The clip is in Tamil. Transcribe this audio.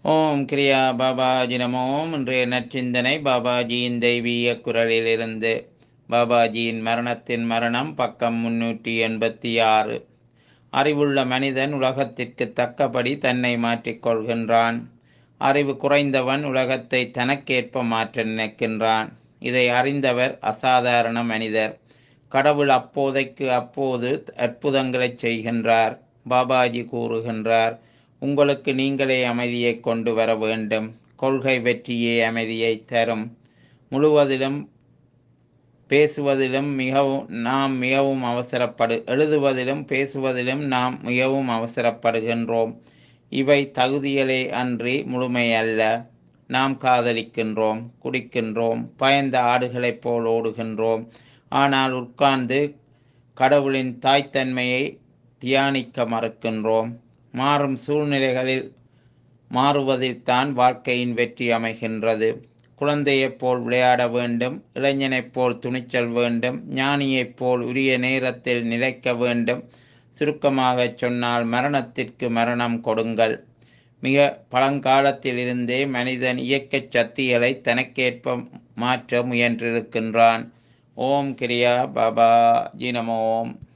ஓம் கிரியா பாபாஜி நமோம் இன்றைய நற்சிந்தனை பாபாஜியின் தெய்வீக குரலிலிருந்து பாபாஜியின் மரணத்தின் மரணம் பக்கம் முன்னூற்றி எண்பத்தி ஆறு அறிவுள்ள மனிதன் உலகத்திற்கு தக்கபடி தன்னை மாற்றிக்கொள்கின்றான் அறிவு குறைந்தவன் உலகத்தை தனக்கேற்ப மாற்ற நினைக்கின்றான் இதை அறிந்தவர் அசாதாரண மனிதர் கடவுள் அப்போதைக்கு அப்போது அற்புதங்களை செய்கின்றார் பாபாஜி கூறுகின்றார் உங்களுக்கு நீங்களே அமைதியை கொண்டு வர வேண்டும் கொள்கை வெற்றியே அமைதியை தரும் முழுவதிலும் பேசுவதிலும் மிகவும் நாம் மிகவும் அவசரப்படு எழுதுவதிலும் பேசுவதிலும் நாம் மிகவும் அவசரப்படுகின்றோம் இவை தகுதிகளே அன்றி முழுமை அல்ல நாம் காதலிக்கின்றோம் குடிக்கின்றோம் பயந்த ஆடுகளைப் போல் ஓடுகின்றோம் ஆனால் உட்கார்ந்து கடவுளின் தாய்த்தன்மையை தியானிக்க மறுக்கின்றோம் மாறும் சூழ்நிலைகளில் மாறுவதில்தான் வாழ்க்கையின் வெற்றி அமைகின்றது குழந்தையைப் போல் விளையாட வேண்டும் இளைஞனைப் போல் துணிச்சல் வேண்டும் ஞானியைப் போல் உரிய நேரத்தில் நிலைக்க வேண்டும் சுருக்கமாகச் சொன்னால் மரணத்திற்கு மரணம் கொடுங்கள் மிக பழங்காலத்திலிருந்தே மனிதன் இயக்கச் சக்திகளை தனக்கேற்ப மாற்ற முயன்றிருக்கின்றான் ஓம் கிரியா பாபா ஜினமோம்